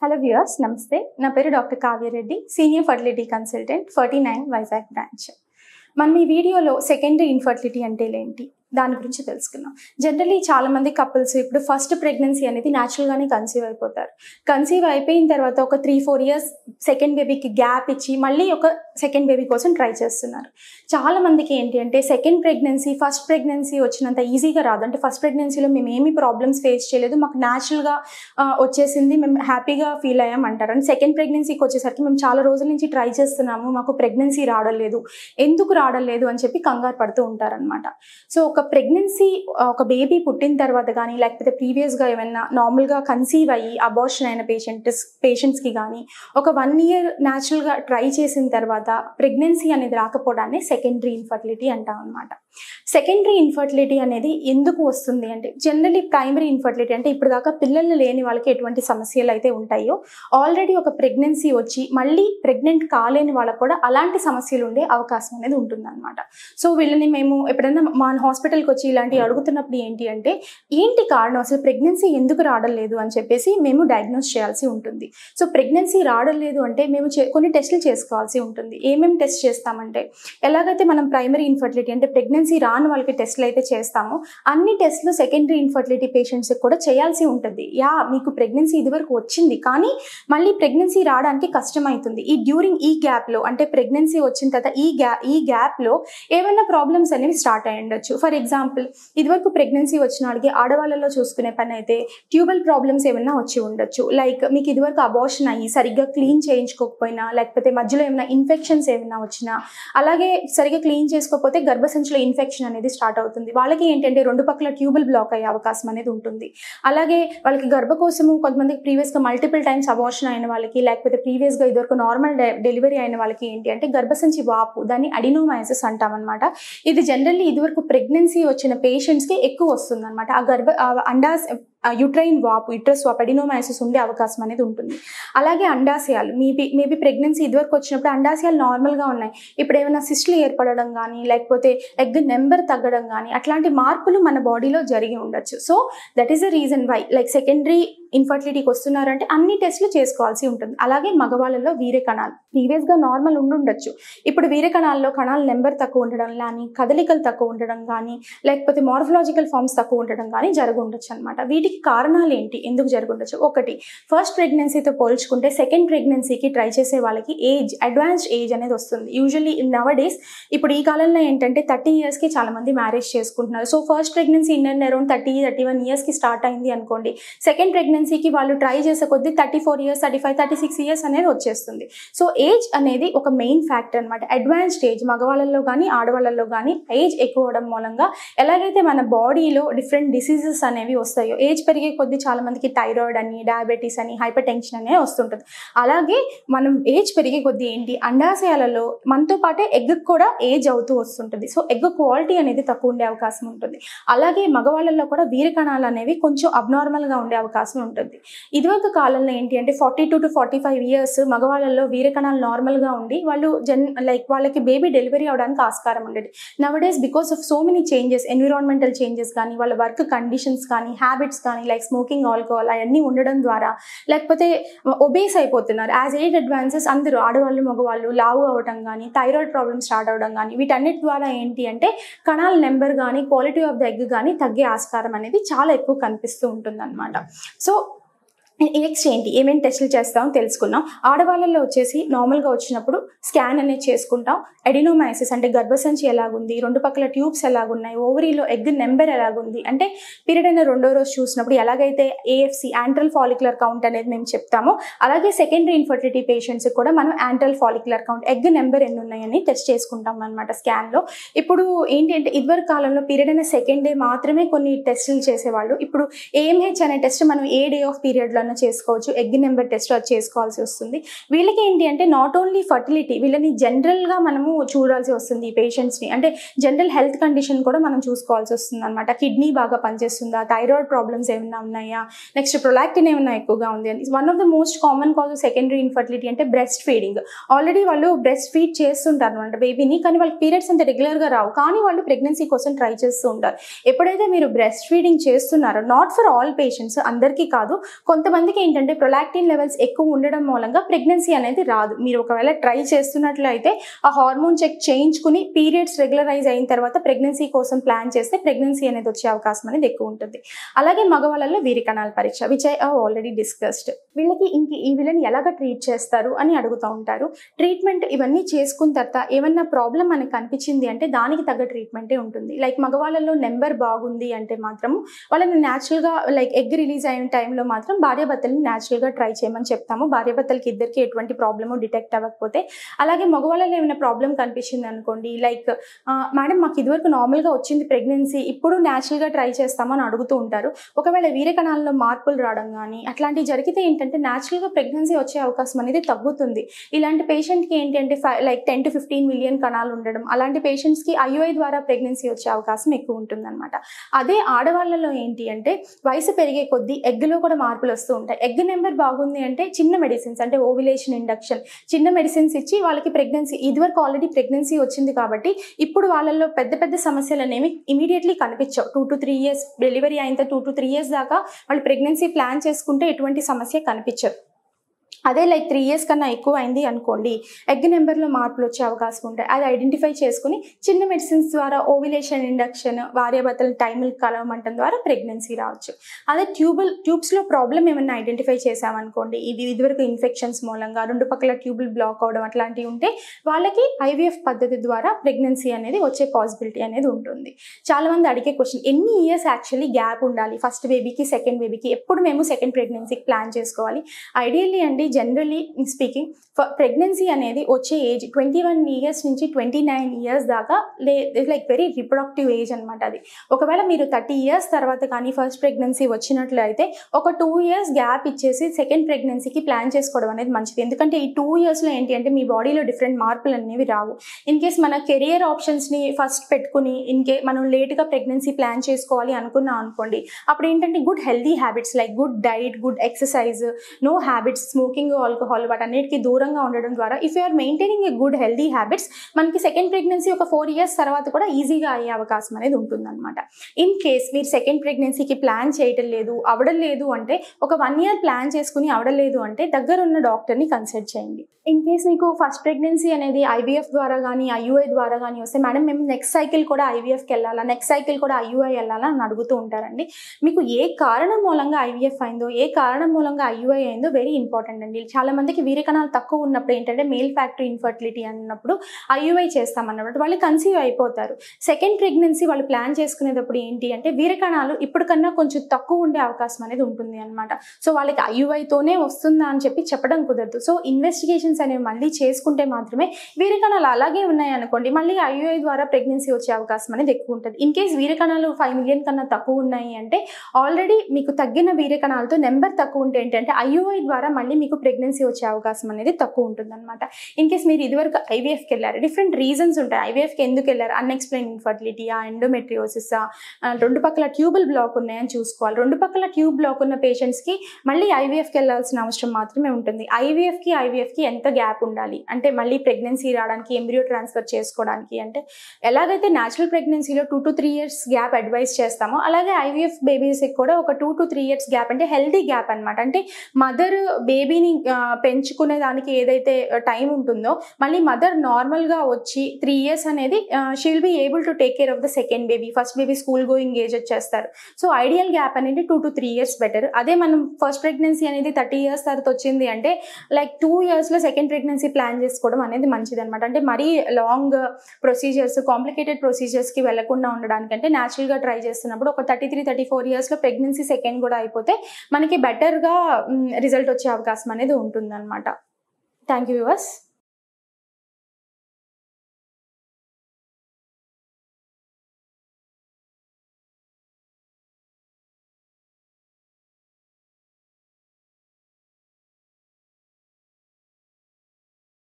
hello viewers నమస్తే నా పేరు doctor Kavya Reddy senior fertility consultant forty nine Vizag branch మనం ఈ వీడియోలో సెకండరీ ఇన్ఫర్టిలిటీ అంటే ఏంటి దాని గురించి తెలుసుకుందాం జనరలీ చాలా మంది కపుల్స్ ఇప్పుడు ఫస్ట్ ప్రెగ్నెన్సీ అనేది న్యాచురల్గానే కన్సీవ్ అయిపోతారు కన్సీవ్ అయిపోయిన తర్వాత ఒక త్రీ ఫోర్ ఇయర్స్ సెకండ్ బేబీకి గ్యాప్ ఇచ్చి మళ్ళీ ఒక సెకండ్ బేబీ కోసం ట్రై చేస్తున్నారు చాలా మందికి ఏంటి అంటే సెకండ్ ప్రెగ్నెన్సీ ఫస్ట్ ప్రెగ్నెన్సీ వచ్చినంత ఈజీగా రాదు అంటే ఫస్ట్ ప్రెగ్నెన్సీలో మేము ఏమి ప్రాబ్లమ్స్ ఫేస్ చేయలేదు మాకు న్యాచురల్గా వచ్చేసింది మేము హ్యాపీగా ఫీల్ అయ్యాం అంటారు అండ్ సెకండ్ ప్రెగ్నెన్సీకి వచ్చేసరికి మేము చాలా రోజుల నుంచి ట్రై చేస్తున్నాము మాకు ప్రెగ్నెన్సీ రావడం లేదు ఎందుకు రావడం లేదు అని చెప్పి కంగారు పడుతూ ఉంటారనమాట సో ఒక ప్రెగ్నెన్సీ ఒక బేబీ పుట్టిన తర్వాత కానీ లేకపోతే ప్రీవియస్గా ఏమైనా నార్మల్గా కన్సీవ్ అయ్యి అబార్షన్ అయిన పేషెంట్స్ పేషెంట్స్కి కానీ ఒక వన్ ఇయర్ న్యాచురల్గా ట్రై చేసిన తర్వాత ప్రెగ్నెన్సీ అనేది రాకపోవడాన్ని సెకండరీ ఇన్ఫర్టిలిటీ అంటాం అనమాట సెకండరీ ఇన్ఫర్టిలిటీ అనేది ఎందుకు వస్తుంది అంటే జనరలీ ప్రైమరీ ఇన్ఫర్టిలిటీ అంటే ఇప్పుడు దాకా పిల్లలు లేని వాళ్ళకి ఎటువంటి సమస్యలు అయితే ఉంటాయో ఆల్రెడీ ఒక ప్రెగ్నెన్సీ వచ్చి మళ్ళీ ప్రెగ్నెంట్ కాలేని వాళ్ళకు కూడా అలాంటి సమస్యలు ఉండే అవకాశం అనేది ఉంటుందన్నమాట సో వీళ్ళని మేము ఎప్పుడైనా మన హాస్పిటల్కి వచ్చి ఇలాంటివి అడుగుతున్నప్పుడు ఏంటి అంటే ఏంటి కారణం అసలు ప్రెగ్నెన్సీ ఎందుకు రావడం లేదు అని చెప్పేసి మేము డయాగ్నోస్ చేయాల్సి ఉంటుంది సో ప్రెగ్నెన్సీ రావడం లేదు అంటే మేము చే- కొన్ని టెస్టులు చేసుకోవాల్సి ఉంటుంది ఏమేమి టెస్ట్ చేస్తామంటే ఎలాగైతే మనం ప్రైమరీ ఇన్ఫర్టిలిటీ అంటే ప్రెగ్నెన్సీ రాని వాళ్ళకి టెస్టులు అయితే చేస్తామో అన్ని టెస్టులు సెకండరీ ఇన్ఫర్టిలిటీ పేషెంట్స్కి కూడా చేయాల్సి ఉంటుంది యా మీకు ప్రెగ్నెన్సీ ఇదివరకు వచ్చింది కానీ మళ్ళీ ప్రెగ్నెన్సీ రావడానికి కష్టమవుతుంది ఈ డ్యూరింగ్ ఈ గ్యాప్లో అంటే ప్రెగ్నెన్సీ వచ్చిన తర్వాత ఈ గ్యా ఈ గ్యాప్లో ఏమైనా ప్రాబ్లమ్స్ అనేవి స్టార్ట్ అయ్యి ఉండొచ్చు ఫర్ ఎగ్జాంపుల్ ఇదివరకు ప్రెగ్నెన్సీ వచ్చిన వాళ్ళకి ఆడవాళ్ళలో చూసుకునే పని అయితే ట్యూబల్ ప్రాబ్లమ్స్ ఏమైనా వచ్చి ఉండొచ్చు లైక్ మీకు ఇదివరకు అబార్షన్ అయ్యి సరిగ్గా క్లీన్ చేయించుకోకపోయినా లేకపోతే మధ్యలో ఏమైనా ఇన్ఫెక్షన్స్ ఏమైనా వచ్చినా అలాగే సరిగ్గా క్లీన్ చేసుకోకపోతే గర్భసంచిలో ఇన్ఫెక్షన్ అనేది స్టార్ట్ అవుతుంది వాళ్ళకి ఏంటంటే రెండు పక్కల ట్యూబుల్ బ్లాక్ అయ్యే అవకాశం అనేది ఉంటుంది అలాగే వాళ్ళకి గర్భకోశము కొంతమందికి ప్రీవియస్గా మల్టిపుల్ టైమ్స్ అబార్షన్ అయిన వాళ్ళకి లేకపోతే ప్రీవియస్గా ఇదివరకు నార్మల్ డెలివరీ అయిన వాళ్ళకి ఏంటి అంటే గర్భసంచి వాపు దాన్ని అడినోమైసిస్ అంటామన్నమాట ఇది జనరల్లీ ఇదివరకు ప్రెగ్నెన్సీ వచ్చిన పేషెంట్స్కి ఎక్కువ వస్తుంది అనమాట ఆ గర్భ ఆ అండాస్ యుట్రైన్ వాపు యుట్రస్ వాపు అడినోమైసిస్ ఉండే అవకాశం అనేది ఉంటుంది అలాగే అండాశయాలు మేబీ మేబీ ప్రెగ్నెన్సీ ఇదివరకు వచ్చినప్పుడు అండాశయాలు నార్మల్గా ఉన్నాయి ఇప్పుడు ఏమైనా సిస్టులు ఏర్పడడం కానీ లేకపోతే ఎగ్ నెంబర్ తగ్గడం కానీ అట్లాంటి మార్పులు మన బాడీలో జరిగి ఉండొచ్చు so that is the reason why like secondary ఇన్ఫర్టిలిటీకి వస్తున్నారంటే అన్ని టెస్టులు చేసుకోవాల్సి ఉంటుంది అలాగే మగవాళ్ళలో వీర్య కణాలు ప్రీవియస్గా నార్మల్ ఉండుండొచ్చు ఇప్పుడు వీర్య కణాల్లో కణాల నెంబర్ తక్కువ ఉండడం కానీ కదలికలు తక్కువ ఉండడం కానీ లేకపోతే మార్ఫలాజికల్ ఫార్మ్స్ తక్కువ ఉండడం కానీ జరుగుండొచ్చు అనమాట వీటికి కారణాలు ఏంటి ఎందుకు జరుగుండొచ్చు ఒకటి ఫస్ట్ ప్రెగ్నెన్సీతో పోల్చుకుంటే సెకండ్ ప్రెగ్నెన్సీకి ట్రై చేసే వాళ్ళకి ఏజ్ అడ్వాన్స్డ్ ఏజ్ అనేది వస్తుంది యూజువల్లీ ఇన్ నవ డేస్ ఇప్పుడు ఈ కాలంలో ఏంటంటే థర్టీ ఇయర్స్కి చాలా మంది మ్యారేజ్ చేసుకుంటున్నారు so first pregnancy in around thirty thirty one ఇయర్స్కి స్టార్ట్ అయింది అనుకోండి సెకండ్ ప్రెగ్నెన్సీకి వాళ్ళు ట్రై చేసే కొద్దీ thirty four years thirty five thirty six years అనేది వచ్చేస్తుంది సో ఏజ్ అనేది ఒక మెయిన్ ఫ్యాక్టర్ అనమాట అడ్వాన్స్డ్ ఏజ్ మగవాళ్ళల్లో కానీ ఆడవాళ్ళల్లో కానీ ఏజ్ ఎక్కువ అవడం మూలంగా ఎలాగైతే మన బాడీలో డిఫరెంట్ డిసీజెస్ అనేవి వస్తాయో ఏజ్ పెరిగే కొద్దీ చాలా మందికి థైరాయిడ్ అని డయాబెటీస్ అని హైపర్ టెన్షన్ అనేది వస్తుంటుంది అలాగే మనం ఏజ్ పెరిగే కొద్దీ ఏంటి అండాశయాలలో మనతో పాటే ఎగ్ కూడా ఏజ్ అవుతూ వస్తుంటుంది సో ఎగ్ క్వాలిటీ అనేది తక్కువ ఉండే అవకాశం ఉంటుంది అలాగే మగవాళ్ళల్లో కూడా వీర కణాలు అనేవి కొంచెం అబ్నార్మల్గా ఉండే అవకాశం ఉంటుంది ఇదివరకు కాలంలో ఏంటి అంటే forty two to forty five years మగవాళ్ళల్లో వీర కణాలు నార్మల్గా ఉండి వాళ్ళు జన్ లైక్ వాళ్ళకి బేబీ డెలివరీ అవడానికి ఆస్కారం ఉండేది nowadays because of so many changes environmental changes కానీ వాళ్ళ వర్క్ కండిషన్స్ కానీ హ్యాబిట్స్ కానీ లైక్ స్మోకింగ్ ఆల్కహాల్ అవన్నీ ఉండడం ద్వారా లేకపోతే ఒబేస్ అయిపోతున్నారు యాజ్ ఏజ్ అడ్వాన్సెస్ అందరూ ఆడవాళ్ళు మగవాళ్ళు లావు అవ్వడం కానీ థైరాయిడ్ ప్రాబ్లమ్ స్టార్ట్ అవ్వడం కానీ వీటన్నిటి ద్వారా ఏంటి అంటే కణాల నెంబర్ కానీ క్వాలిటీ ఆఫ్ ద ఎగ్ కానీ తగ్గే ఆస్కారం అనేది చాలా ఎక్కువ కనిపిస్తూ ఉంటుంది అనమాట సో నెక్స్ట్ ఏంటి ఏమేమి టెస్టులు చేస్తామో తెలుసుకున్నాం ఆడవాళ్ళలో వచ్చేసి నార్మల్గా వచ్చినప్పుడు స్కాన్ అనేది చేసుకుంటాం ఎడినోమైసిస్ అంటే గర్భసంచి ఎలాగుంది రెండు పక్కల ట్యూబ్స్ ఎలాగున్నాయి ఓవరీలో ఎగ్ నెంబర్ ఎలాగుంది అంటే పీరియడ్ అయిన రెండో రోజు చూసినప్పుడు ఎలాగైతే ఏఎఫ్సి యాంట్రల్ ఫాలిక్యులర్ కౌంట్ అనేది మేము చెప్తామో అలాగే సెకండరీ ఇన్ఫర్టిలిటీ పేషెంట్స్ కూడా మనం antral follicular count egg number ఎన్ని ఉన్నాయని టెస్ట్ చేసుకుంటాం అనమాట స్కాన్లో ఇప్పుడు ఏంటి అంటే ఇదివరకు కాలంలో పీరియడ్ అయిన సెకండ్ డే మాత్రమే కొన్ని టెస్టులు చేసేవాళ్ళు ఇప్పుడు ఏఎంహెచ్ అనే టెస్ట్ మనం ఏ డే ఆఫ్ పీరియడ్లోనే చేసుకోవచ్చు ఎగ్ నెంబర్ టెస్ట్ అది చేసుకోవాల్సి వస్తుంది వీళ్ళకి ఏంటి అంటే నాట్ ఓన్లీ ఫర్టిలిటీ వీళ్ళని జనరల్గా మనము చూడాల్సి వస్తుంది ఈ పేషెంట్స్ని అంటే జనరల్ హెల్త్ కండిషన్ కూడా మనం చూసుకోవాల్సి వస్తుంది అనమాట కిడ్నీ బాగా పనిచేస్తుందా థైరాయిడ్ ప్రాబ్లమ్స్ ఏమైనా ఉన్నాయా నెక్స్ట్ ప్రొలాక్టిన్ ఏమైనా ఎక్కువగా ఉంది అని one of the most common cause secondary infertility అంటే బ్రెస్ట్ ఫీడింగ్ ఆల్రెడీ వాళ్ళు బ్రెస్ట్ ఫీడ్ చేస్తుంటారు అనమాట బేబీని కానీ వాళ్ళకి పీరియడ్స్ అంత రెగ్యులర్గా రావు కానీ వాళ్ళు ప్రెగ్నెన్సీ కోసం ట్రై చేస్తూ ఉంటారు ఎప్పుడైతే మీరు బ్రెస్ట్ ఫీడింగ్ చేస్తున్నారో నాట్ ఫర్ ఆల్ పేషెంట్స్ అందరికీ కాదు కొంతమంది కొంతమందికి ఏంటంటే ప్రొలాక్టిన్ లెవెల్స్ ఎక్కువ ఉండడం మూలంగా ప్రెగ్నెన్సీ అనేది రాదు మీరు ఒకవేళ ట్రై చేస్తున్నట్లయితే ఆ హార్మోన్ చెక్ చేయించుకుని పీరియడ్స్ రెగ్యులరైజ్ అయిన తర్వాత ప్రెగ్నెన్సీ కోసం ప్లాన్ చేస్తే ప్రెగ్నెన్సీ అనేది వచ్చే అవకాశం అనేది ఎక్కువ ఉంటుంది అలాగే మగవాళ్ళలో వీరి కణాల పరీక్ష విచ్ ఐ ఆల్రెడీ డిస్కస్డ్ వీళ్ళకి ఇంక ఈ వీళ్ళని ఎలాగ ట్రీట్ చేస్తారు అని అడుగుతూ ఉంటారు ట్రీట్మెంట్ ఇవన్నీ చేసుకున్న తర్వాత ఏమన్నా ప్రాబ్లం మనకు కనిపించింది అంటే దానికి తగ్గ ట్రీట్మెంటే ఉంటుంది లైక్ మగవాళ్ళలో నెంబర్ బాగుంది అంటే మాత్రం వాళ్ళని న్యాచురల్గా లైక్ ఎగ్ రిలీజ్ అయిన టైంలో మాత్రం భార్యాభర్తల్ని న్యాచురల్గా ట్రై చేయమని చెప్తాము భార్యాభర్తలకి ఇద్దరికి ఎటువంటి ప్రాబ్లము డిటెక్ట్ అవ్వకపోతే అలాగే మగవాళ్ళలో ఏమైనా ప్రాబ్లం కనిపించింది అనుకోండి లైక్ మేడం మాకు ఇదివరకు నార్మల్గా వచ్చింది ప్రెగ్నెన్సీ ఇప్పుడు న్యాచురల్గా ట్రై చేస్తామని అడుగుతూ ఉంటారు ఒకవేళ వీర్య కణాల్లో మార్పులు రావడం కానీ అట్లాంటివి జరిగితే ఏంటంటే న్యాచురల్గా ప్రెగ్నెన్సీ వచ్చే అవకాశం అనేది తగ్గుతుంది ఇలాంటి పేషెంట్కి ఏంటి అంటే like ten to fifteen million కణాలు ఉండడం అలాంటి పేషెంట్స్కి ఐఓఐ ద్వారా ప్రెగ్నెన్సీ వచ్చే అవకాశం ఎక్కువ ఉంటుందన్నమాట అదే ఆడవాళ్ళలో ఏంటి అంటే వయసు పెరిగే కొద్దీ ఎగ్లో కూడా మార్పులు వస్తూ ఉంటాయి ఎగ్ నెంబర్ బాగుంది అంటే చిన్న మెడిసిన్స్ అంటే ఓవిలేషన్ ఇండక్షన్ చిన్న మెడిసిన్స్ ఇచ్చి వాళ్ళకి ప్రెగ్నెన్సీ ఇదివరకు ఆల్రెడీ ప్రెగ్నెన్సీ వచ్చింది కాబట్టి ఇప్పుడు వాళ్ళల్లో పెద్ద పెద్ద సమస్యలు అనేవి ఇమీడియట్లీ కనిపించవు two to three years delivery అయిన టూ టు త్రీ ఇయర్స్ దాకా వాళ్ళు ప్రెగ్నెన్సీ ప్లాన్ చేసుకుంటే ఎటువంటి సమస్య కనిపించదు అదే లైక్ త్రీ ఇయర్స్ కన్నా ఎక్కువ అయింది అనుకోండి ఎగ్ నెంబర్లో మార్పులు వచ్చే అవకాశం ఉంటాయి అది ఐడెంటిఫై చేసుకుని చిన్న మెడిసిన్స్ ద్వారా ఓవిలేషన్ ఇండక్షన్ భార్యాభర్తలు టైంలు కలవమంటం ద్వారా ప్రెగ్నెన్సీ రావచ్చు అదే ట్యూబుల్ ట్యూబ్స్లో ప్రాబ్లం ఏమైనా ఐడెంటిఫై చేసామనుకోండి ఇది ఇదివరకు ఇన్ఫెక్షన్స్ మూలంగా రెండు పక్కల ట్యూబుల్ బ్లాక్ అవడం అట్లాంటివి ఉంటే వాళ్ళకి ఐవీఎఫ్ పద్ధతి ద్వారా ప్రెగ్నెన్సీ అనేది వచ్చే పాసిబిలిటీ అనేది ఉంటుంది చాలా మంది అడిగే క్వశ్చన్ ఎన్ని ఇయర్స్ యాక్చువల్లీ గ్యాప్ ఉండాలి ఫస్ట్ బేబీకి సెకండ్ బేబీకి ఎప్పుడు మేము సెకండ్ ప్రెగ్నెన్సీకి ప్లాన్ చేసుకోవాలి ఐడియల్లీ అండి జనరలీ స్పీకింగ్ ప్రెగ్నెన్సీ అనేది వచ్చే ఏజ్ ట్వంటీ వన్ ఇయర్స్ నుంచి ట్వంటీ నైన్ ఇయర్స్ దాకా లే లైక్ వెరీ రిప్రొడక్టివ్ ఏజ్ అనమాట అది ఒకవేళ మీరు థర్టీ ఇయర్స్ తర్వాత కానీ ఫస్ట్ ప్రెగ్నెన్సీ వచ్చినట్లు అయితే ఒక టూ ఇయర్స్ గ్యాప్ ఇచ్చేసి సెకండ్ ప్రెగ్నెన్సీకి ప్లాన్ చేసుకోవడం అనేది మంచిది ఎందుకంటే ఈ టూ ఇయర్స్లో ఏంటి అంటే మీ బాడీలో డిఫరెంట్ మార్పులు అనేవి రావు ఇన్ కేస్ మన కెరియర్ ఆప్షన్స్ని ఫస్ట్ పెట్టుకుని ఇన్ కే మనం లేట్గా ప్రెగ్నెన్సీ ప్లాన్ చేసుకోవాలి అనుకున్నాం అనుకోండి అప్పుడు ఏంటంటే good healthy habits like good diet good exercise no habits smoking alcohol వాటన్నిటికీ దూరంగా ఉండడం ద్వారా if you are maintaining a good healthy habits మనకి సెకండ్ ప్రెగ్నెన్సీ ఒక ఫోర్ ఇయర్స్ తర్వాత కూడా ఈజీగా అయ్యే అవకాశం అనేది ఉంటుందన్నమాట ఇన్ కేస్ మీరు సెకండ్ ప్రెగ్నెన్సీకి ప్లాన్ చేయటం లేదు అవడం లేదు అంటే ఒక వన్ ఇయర్ ప్లాన్ చేసుకుని అవడం లేదు అంటే దగ్గర ఉన్న డాక్టర్ని కన్సల్ట్ చేయండి ఇన్ కేస్ మీకు ఫస్ట్ ప్రెగ్నెన్సీ అనేది ఐవీఎఫ్ ద్వారా కానీ ఐయుఐ ద్వారా కానీ వస్తే మేడం మేము నెక్స్ట్ సైకిల్ కూడా ఐవీఎఫ్కి వెళ్ళాలా నెక్స్ట్ సైకిల్ కూడా ఐయుఐ వెళ్ళాలా అని అడుగుతూ ఉంటారండి మీకు ఏ కారణం మూలంగా ఐవీఎఫ్ అయిందో ఏ కారణం మూలంగా ఐయుఐ అయిందో వెరీ ఇంపార్టెంట్ అండి చాలా మందికి వీర్య కణాలు తక్కువ ఉన్నప్పుడు ఏంటంటే మేల్ ఫ్యాక్టరీ ఇన్ఫర్టిలిటీ అన్నప్పుడు ఐయుఐ చేస్తామన్నమాట వాళ్ళు కన్సీవ్ అయిపోతారు సెకండ్ ప్రెగ్నెన్సీ వాళ్ళు ప్లాన్ చేసుకునేటప్పుడు ఏంటి అంటే వీర్య కణాలు ఇప్పటికన్నా కొంచెం తక్కువ ఉండే అవకాశం అనేది ఉంటుంది అనమాట సో వాళ్ళకి ఐయుఐతోనే వస్తుందా అని చెప్పి చెప్పడం కుదరదు సో ఇన్వెస్టిగేషన్స్ అనేవి మళ్ళీ చేసుకుంటే మాత్రమే వీర్య కణాలు అలాగే ఉన్నాయి అనుకోండి మళ్ళీ ఐయుఐ ద్వారా ప్రెగ్నెన్సీ వచ్చే అవకాశం అనేది ఎక్కువ ఉంటుంది ఇన్ కేస్ వీర్య కణాలు ఫైవ్ మిలియన్ కన్నా తక్కువ ఉన్నాయి అంటే ఆల్రెడీ మీకు తగ్గిన వీర్య కణాలతో నెంబర్ తక్కువ ఉంటే ఏంటంటే ఐయుఐ ద్వారా మళ్ళీ మీకు ప్రెగ్నెన్సీ వచ్చే అవకాశం అనేది తక్కువ ఉంటుంది అనమాట ఇన్ కేస్ మీరు ఇదివరకు ఐవీఎఫ్కి వెళ్ళారు డిఫరెంట్ రీజన్స్ ఉంటాయి ఐవీఎఫ్కి ఎందుకు వెళ్ళారు అన్ఎక్స్ప్లెయిన్ ఇన్ఫర్టిలిటీయా ఎండోమెట్రియోసిసా రెండు పక్కల ట్యూబుల్ బ్లాక్ ఉన్నాయని చూసుకోవాలి రెండు పక్కల ట్యూబ్ బ్లాక్ ఉన్న పేషెంట్స్కి మళ్ళీ ఐవీఎఫ్కి వెళ్ళాల్సిన అవసరం మాత్రమే ఉంటుంది ఐవీఎఫ్కి ఐవీఎఫ్కి ఎంత గ్యాప్ ఉండాలి అంటే మళ్ళీ ప్రెగ్నెన్సీ రావడానికి ఎంబ్రియో ట్రాన్స్ఫర్ చేసుకోవడానికి అంటే ఎలాగైతే న్యాచురల్ ప్రెగ్నెన్సీలో two to three years gap advice చేస్తామో అలాగే ఐవీఎఫ్ బేబీస్కి కూడా ఒక two to three years gap అంటే హెల్దీ గ్యాప్ అనమాట అంటే మదర్ బేబీని పెంచుకునే దానికి ఏదైతే టైం ఉంటుందో మళ్ళీ మదర్ నార్మల్గా వచ్చి త్రీ ఇయర్స్ అనేది she will be able to take care of the second baby first baby school going age వచ్చేస్తారు సో ఐడియల్ గ్యాప్ అనేది two to three years better అదే మనం ఫస్ట్ ప్రెగ్నెన్సీ అనేది థర్టీ ఇయర్స్ తర్వాత వచ్చింది అంటే లైక్ టూ ఇయర్స్లో సెకండ్ ప్రెగ్నెన్సీ ప్లాన్ చేసుకోవడం అనేది మంచిది అనమాట అంటే మరీ లాంగ్ ప్రొసీజర్స్ కాంప్లికేటెడ్ ప్రొసీజర్స్కి వెళ్లకుండా ఉండడానికి అంటే న్యాచురల్గా ట్రై చేస్తున్నప్పుడు ఒక థర్టీ త్రీ థర్టీ ఫోర్ ఇయర్స్లో ప్రెగ్నెన్సీ సెకండ్ కూడా అయిపోతే మనకి బెటర్గా రిజల్ట్ వచ్చే అవకాశం అనేది ఉంటుందన్నమాట థ్యాంక్ యూ వ్యూవర్స్